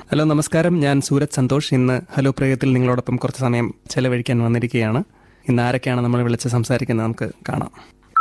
hello നമസ്കാരം ഞാൻ സൂരജ് സന്തോഷ് ഇന്ന് ഹലോ പ്രയോഗത്തിൽ നിങ്ങളോടൊപ്പം കുറച്ച് സമയം ചെലവഴിക്കാൻ വന്നിരിക്കുകയാണ് ഇന്ന് ആരൊക്കെയാണ് നമ്മൾ വിളിച്ച് സംസാരിക്കുന്നത് നമുക്ക് കാണാം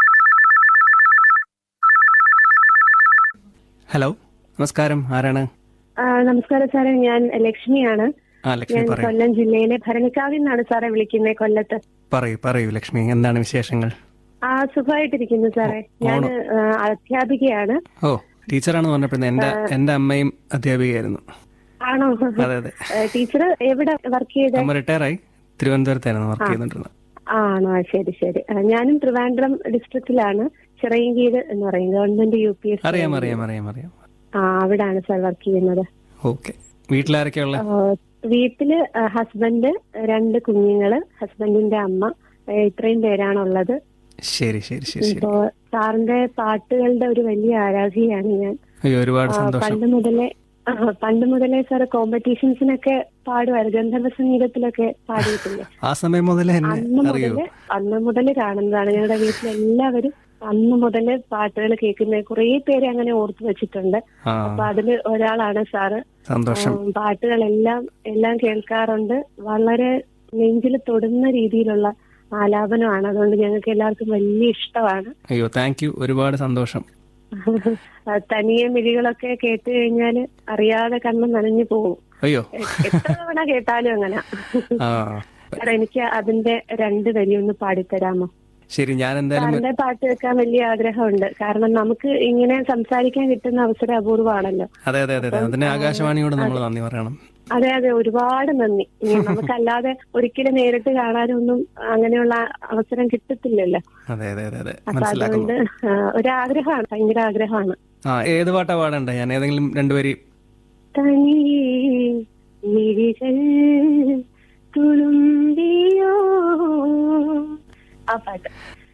ഹലോ നമസ്കാരം ആരാണ് ആ, നമസ്കാരം സാറേ ഞാൻ ലക്ഷ്മിയാണ് ആ ലക്ഷ്മി ഞാൻ പറയൂ കൊല്ലം ജില്ലയിലെ ഭരണിക്കാവിൽ നിന്നാണ് സാറേ വിളിക്കുന്നത് കൊല്ലത്ത് പറയൂ പറയൂ ലക്ഷ്മി എന്താണ് വിശേഷങ്ങൾ ആ സുഖമായിട്ടിരിക്കുന്നു സാറേ ഞാൻ അധ്യാപികയാണ് ഓ ടീച്ചറാണെന്ന് പറഞ്ഞപ്പോഴേ എൻ്റെ എൻ്റെ അമ്മയും അധ്യാപികയായിരുന്നു ആണോ അതെ അതെ ടീച്ചർ എവിടെ വർക്ക് ചെയ്ത് അമ്മ റിട്ടയറായി തിരുവനന്തപുരത്തായിരുന്നു വർക്ക് ചെയ്തുകൊണ്ടിരുന്നത് ആണോ ആ, ശരി ശരി ആ, ഞാനും ട്രിവാൻഡ്രം ഡിസ്ട്രിക്റ്റിലാണ് ചിറയൻകീട് എന്ന് പറയും ഗവൺമെന്റ് യു പി എസ് അറിയാം അറിയാം അറിയാം അറിയാം ആ അവിടാണ് സാർ വർക്ക് ചെയ്യുന്നത് ഓക്കെ വീട്ടിലാരൊക്കെയുള്ള ആ, വീട്ടില് ആ, ഹസ്ബൻഡ് രണ്ട് കുഞ്ഞുങ്ങള് ഹസ്ബൻഡിന്റെ അമ്മ ഏ, ഇത്രയും പേരാണുള്ളത് ശരി ശരി ശരി ശരി ഇപ്പോ സാറിന്റെ പാട്ടുകളുടെ ഒരു വലിയ ആരാധികയാണ് ഞാൻ അയ്യോ ഒരുപാട് ആ, സന്തോഷം പണ്ട് മുതലേ ആ, പണ്ട് മുതലേ സാറ് കോമ്പറ്റീഷൻസിനൊക്കെ പാടുമായിരുന്നു ഗന്ധർവ സംഗീതത്തിലൊക്കെ പാടിയിട്ടില്ലേ ആ സമയം മുതലേ എന്നെ അന്ന് അറിയോ മുതല് അന്ന് മുതല് കാണുന്നതാണ് ഞങ്ങളുടെ വീട്ടിലെല്ലാവരും അന്ന് മുതല് പാട്ടുകൾ കേൾക്കുന്ന കുറേ പേര് അങ്ങനെ ഓർത്തു വെച്ചിട്ടുണ്ട് ആ അപ്പൊ അതില് ഒരാളാണ് സാറ് സന്തോഷം ഉം, പാട്ടുകളെല്ലാം എല്ലാം കേൾക്കാറുണ്ട് വളരെ നെഞ്ചിൽ തൊടുന്ന രീതിയിലുള്ള ആലാപനമാണ് അതുകൊണ്ട് ഞങ്ങൾക്ക് എല്ലാവർക്കും വലിയ ഇഷ്ടമാണ് അയ്യോ താങ്ക് യു ഒരുപാട് സന്തോഷം ആ, തനിയെ മിഴികളൊക്കെ കേട്ട് കഴിഞ്ഞാല് അറിയാതെ കണ്ണ് നനഞ്ഞു പോകും അയ്യോ എ- എത്ര തവണ കേട്ടാലും അങ്ങനെ ആ സാർ എനിക്ക് അതിന്റെ രണ്ട് വരി ഒന്ന് പാടിത്തരാമോ ശരി ഞാൻ എന്തായാലും സാറിന്റെ പാട്ട് കേൾക്കാൻ വലിയ ആഗ്രഹമുണ്ട് കാരണം നമുക്ക് ഇങ്ങനെ സംസാരിക്കാൻ കിട്ടുന്ന അവസരം അപൂർവമാണല്ലോ അതെ അതെ അതെ അതെ അതിന് ആകാശവാണിയോട് നമ്മൾ നന്ദി പറയണം അതെ അതെ ഒരുപാട് നന്ദി ഇനി നമുക്കല്ലാതെ ഒരിക്കലും നേരിട്ട് കാണാനൊന്നും അങ്ങനെയുള്ള അവസരം കിട്ടത്തില്ലല്ലോ അതെ അതെ അതെ അതെ അപ്പൊ മനസ്സിലാക്കുന്നു അതുകൊണ്ട് ആ, ഒരാഗ്രഹമാണ് ഭയങ്കര ആഗ്രഹമാണ് ആ ഏത് പാട്ടാ പാടണ്ട ഞാൻ ഏതെങ്കിലും രണ്ടുപേരി തനിയേ മിഴികൾ തുളുമ്പിയോ ആ പാട്ട്